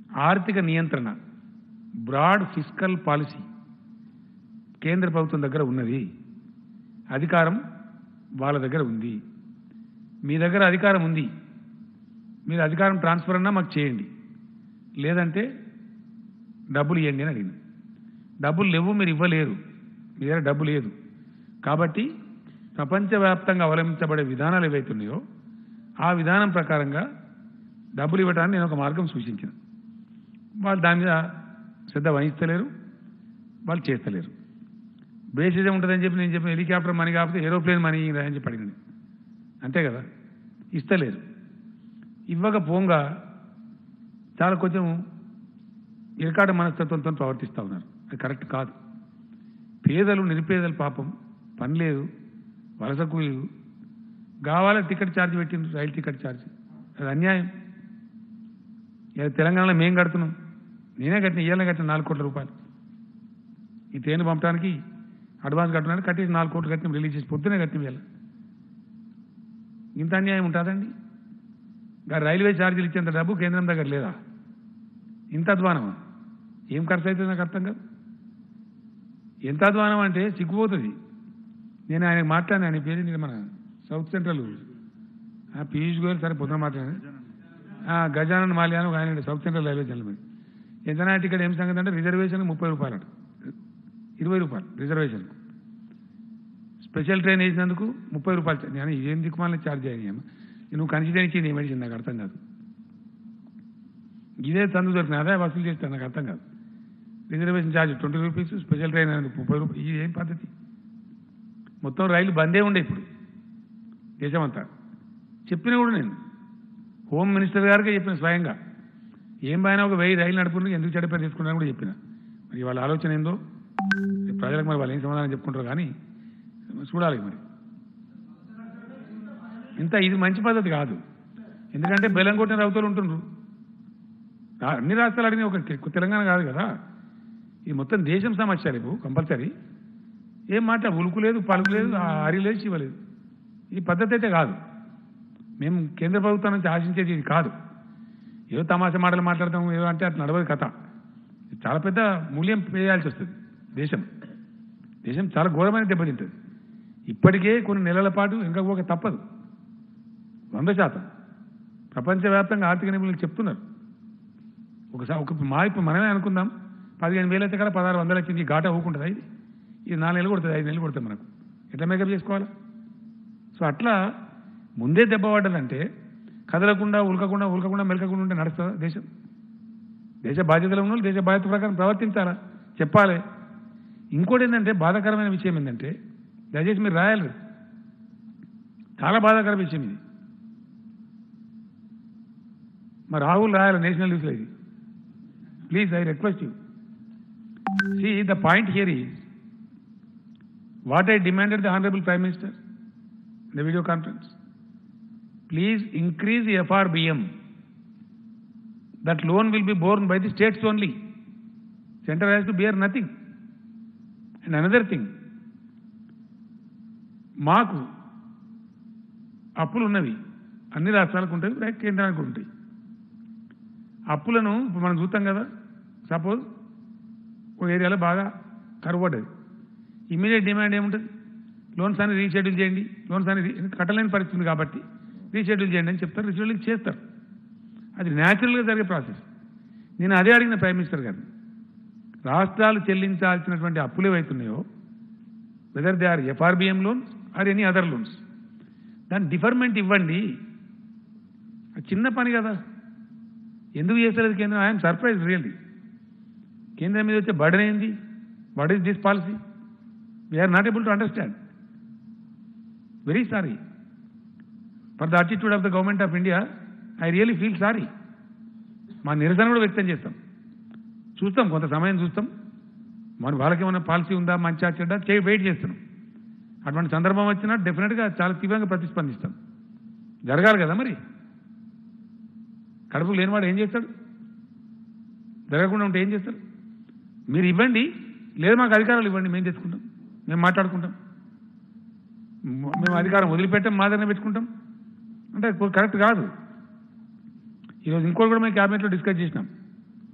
ఆర్థిక నియంత్రణ broad fiscal policy కేంద్ర ప్రభుత్వం దగ్గర ఉన్నది అధికారం వాళ్ళ దగ్గర ఉంది మీ దగ్గర అధికారం ఉంది మీరు అధికారం ట్రాన్స్ఫర్ అన్నా మాకు చేయండి లేదంటే డబ్బులు ఇవ్వండి అని అడిగింది డబ్బులు లేవు మీరు ఇవ్వలేరు మీ దగ్గర డబ్బు లేదు కాబట్టి ప్రపంచవ్యాప్తంగా అవలంబించబడే విధానాలు ఏవైతున్నాయో ఆ విధానం ప్రకారంగా డబ్బులు ఇవ్వడానికి నేను ఒక మార్గం సూచించిన వాళ్ళు దాని మీద శ్రద్ధ వహిస్తలేరు వాళ్ళు చేస్తలేరు బేసిస్ ఉంటుందని చెప్పి నేను చెప్పిన హెలికాప్టర్ మనీ కాకపోతే ఏరోప్లేన్ మనీ అని చెప్పి అడిగింది అంతే కదా ఇస్తలేరు ఇవ్వకపోగా చాలా కొంచెం ఇరకాట మనస్తత్వంతో ప్రవర్తిస్తూ ఉన్నారు అది కరెక్ట్ కాదు పేదలు నిరుపేదలు పాపం పని లేదు వలస కూలీలు కావాలని టికెట్ ఛార్జ్ పెట్టిండ్రు రైలు టికెట్ ఛార్జ్ అది అన్యాయం ఇలా తెలంగాణలో మేం కడుతున్నాం నేనే కట్టిన ఇయ్యాలనే కట్టిన నాలుగు కోట్ల రూపాయలు ఈ ట్రైన్ పంపడానికి అడ్వాన్స్ కట్టడానికి కట్టేసి నాలుగు కోట్లు కట్టిన రిలీజ్ చేసి పొద్దునే కట్టిన వీళ్ళ ఇంత అన్యాయం ఉంటుందండి ఇంకా రైల్వే ఛార్జీలు ఇచ్చేంత డబ్బు కేంద్రం దగ్గర లేదా ఇంత అధ్వానమా ఏం ఖర్చు అవుతుంది నాకు అర్థం కాదు ఎంత అధ్వానం అంటే సిగ్గుపోతుంది నేను ఆయన మాట్లాడిన ఆయన పేరు ఏంటి మన సౌత్ సెంట్రల్ ఆ, పీయూష్ గోయల్ సరే పొద్దున మాట్లాడాను ఆ, గజానన్ మాల్యాను ఒక ఆయన సౌత్ సెంట్రల్ రైల్వే స్టేషన్ మరి ఎంత టికెట్ ఏం సంగతి అంటే రిజర్వేషన్ ముప్పై రూపాయలు అట ఇరవై రూపాయలు రిజర్వేషన్ స్పెషల్ ట్రైన్ వేసినందుకు ముప్పై రూపాయలు చా- నేను ఏం దిక్కుమాలని ఛార్జ్ అయ్యాను నువ్వు కన్సిడర్ ఇచ్చింది ఏం మెడిసిన్ నాకు అర్థం కాదు ఇదే తందు దొరికిన అదే వసూలు చేస్తాను నాకు అర్థం కాదు reservation charge twenty rupees special train అనేది ముప్పై రూపాయలు ఇది ఏం పద్ధతి మొత్తం రైలు బందే ఉండే ఇప్పుడు దేశమంతా చెప్పిన కూడా నేను హోమ్ మినిస్టర్ గారికి చెప్పిన స్వయంగా ఏం పైన ఒక వెయ్యి రైలు నడుపుకుంటే ఎందుకు చెడ్డ తీసుకున్నాను కూడా చెప్పిన మరి వాళ్ళ ఆలోచన ఏందో ప్రజలకు మరి వాళ్ళు ఏం సమాధానం చెప్పుకుంటారు కానీ చూడాలి మరి ఇంత ఇది మంచి పద్ధతి కాదు ఎందుకంటే బెల్లం కొట్టిన రౌతులు ఉంటుండ్రు రా- అన్ని రాష్ట్రాలు అడిగిన ఒక కి- తెలంగాణ కాదు కదా ఇది మొత్తం దేశం సమస్య రేపు కంపల్సరీ ఏం మాట ఉలుకు లేదు పలుకు లేదు ఆ అరి లేదు శివ లేదు ఈ పద్ధతి అయితే కాదు మేము కేంద్ర ప్రభుత్వం నుంచి ఆశించేది ఇది కాదు ఏదో తమాషా మాటలు మాట్లాడతాం ఏదో అంటే అట్లా నడవదు కథ ఇది చాలా పెద్ద మూల్యం వేయాల్సి వస్తుంది దేశం దేశం చాలా ఘోరమైన దెబ్బతింటుంది ఇప్పటికే కొన్ని నెలల పాటు ఇంకా పోక తప్పదు వంద శాతం ప్రపంచవ్యాప్తంగా ఆర్థిక నిపుణులు చెప్తున్నారు ఒకసారి ఒక మా ఇప్పుడు మనమే అనుకుందాం పదిహేను వేలు అయితే కదా పదహారు వందలు వచ్చింది ఈ ఘాట ఊకుంటుందా ఇది ఇది నాలుగు నెలలు కొడుతుంది ఐదు నెలలు కొడుతుంది మనకు ఎట్లా మేకప్ చేసుకోవాలా సో అట్లా ముందే దెబ్బ పడ్డదంటే కదలకుండా ఉల్కకుండా ఉల్కకుండా మెలకకుండా ఉంటే నడుస్తుందా దేశం దేశ బాధ్యతలు ఉన్న వాళ్ళు దేశ బాధ్యత ప్రకారం ప్రవర్తించాలా చెప్పాలి ఇంకోటి ఏంటంటే బాధాకరమైన విషయం ఏంటంటే దయచేసి మీరు రాయాలి చాలా బాధాకర విషయం ఇది మా రాహుల్ రాయాలి నేషనల్ న్యూస్లో ఇది please I request you see the point here is what I demanded the honourable prime minister the video conference. Please increase the FRBM. That loan will be borne by the states only. Center has to bear nothing. And another thing, మాకు అప్పులు ఉన్నవి అన్ని రాష్ట్రాలకు ఉంటాయి రా- కేంద్రానికి ఉంటాయి అప్పులను ఇప్పుడు మనం చూస్తాం కదా సపోజ్ ఒక ఏరియాలో బాగా కరువు పడ్డది ఇమీడియట్ డిమాండ్ ఏముంటుంది లోన్స్ అని రీషెడ్యూల్ చేయండి లోన్స్ అని రీ- కట్టలేని పరిస్థితి ఉంది కాబట్టి రీషెడ్యూల్ చేయండి అని చెప్తారు రీషెడ్యూల్ చేస్తారు అది న్యాచురల్గా జరిగే ప్రాసెస్ నేను అదే అడిగిన ప్రైమ్ మినిస్టర్ గారు రాష్ట్రాలు చెల్లించాల్సినటువంటి అప్పులు ఏవైతున్నాయో whether they are FRBM loans or any other loans దాని డిఫర్మెంట్ ఇవ్వండి అది చిన్న పని కదా ఎందుకు చేస్తలేదు కేంద్రం ఐఎమ్ సర్ప్రైజ్ రియల్లీ కేంద్రం మీద వచ్చే బర్డన్ ఏంది what is this policy we are not able to understand very sorry for the attitude of the government of India I really feel sorry మా నిరసన కూడా వ్యక్తం చేస్తాం చూస్తాం కొంత సమయం చూస్తాం మన వాళ్ళకి ఏమైనా పాలసీ ఉందా మంచిగా చెడ్డ చేయి వెయిట్ చేస్తున్నాం అటువంటి సందర్భం వచ్చినా డెఫినెట్గా చాలా తీవ్రంగా ప్రతిస్పందిస్తాం జరగాలి కదా మరి కడుపు లేనివాడు ఏం చేస్తాడు జరగకుండా ఉంటే ఏం చేస్తారు మీరు ఇవ్వండి లేదు మాకు అధికారాలు ఇవ్వండి మేము తెచ్చుకుంటాం మేము మాట్లాడుకుంటాం మ- మేము అధికారం వదిలిపెట్టాం మా దగ్గర పెట్టుకుంటాం అంటే అది కరెక్ట్ కాదు ఈరోజు ఇంకోటి కూడా మేము క్యాబినెట్లో డిస్కస్ చేసినాం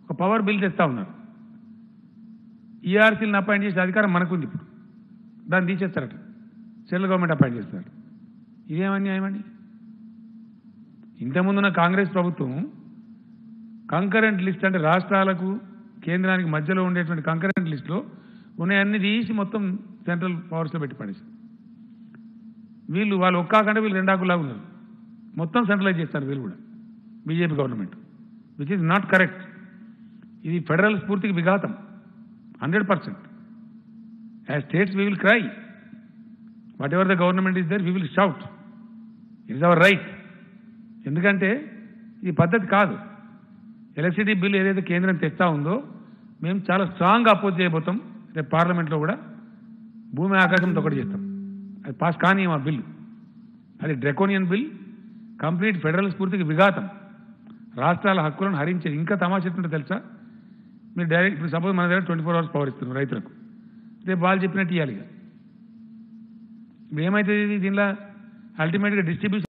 ఒక పవర్ బిల్ తెస్తా ఉన్నారు ఈఆర్సీలను అపాయింట్ చేసే అధికారం మనకుంది ఇప్పుడు దాన్ని తీసేస్తారట సెంట్రల్ గవర్నమెంట్ అపాయింట్ చేస్తారు ఇదేం అన్యాయం అండి ఇంతకుముందున్న కాంగ్రెస్ ప్రభుత్వం కంకరెంట్ లిస్ట్ అంటే రాష్ట్రాలకు కేంద్రానికి మధ్యలో ఉండేటువంటి కంకరెంట్ లిస్టులో ఉన్నాయన్నీ తీసి మొత్తం సెంట్రల్ పవర్స్లో పెట్టి పడేసి వీళ్ళు వాళ్ళు ఒక్కాకంటే వీళ్ళు రెండాకులాగా ఉన్నారు మొత్తం సెంట్రలైజ్ చేస్తారు వీళ్ళు కూడా BJP government which is not correct ఇది ఫెడరల్ స్ఫూర్తికి విఘాతం hundred percent as states we will cry whatever the government is there we will shout it's our right ఎందుకంటే ఈ పద్ధతి కాదు ఎలక్ట్రిసిటీ బిల్ ఏదైతే కేంద్రం తెస్తా ఉందో మేము చాలా స్ట్రాంగ్ అపోజ్ చేయబోతాం రేపు పార్లమెంట్లో కూడా భూమి ఆకాశంతో ఒకటి చేస్తాం అది పాస్ కానీ ఆ బిల్లు అది డ్రెకోనియన్ బిల్ కంప్లీట్ ఫెడరల్ స్ఫూర్తికి విఘాతం రాష్ట్రాల హక్కులను హరించేది ఇంకా తమాషా ఎట్లుంటే తెలుసా మీరు డైరెక్ట్ ఇప్పుడు సపోజ్ మన దగ్గర ట్వంటీ ఫోర్ అవర్స్ పవర్ ఇస్తున్నారు రైతులకు రేపు వాళ్ళు చెప్పినట్టు ఇవ్వాలి ఇక ఇప్పుడు ఏమవుతుంది దీనిలో అల్టిమేట్గా డిస్ట్రిబ్యూషన్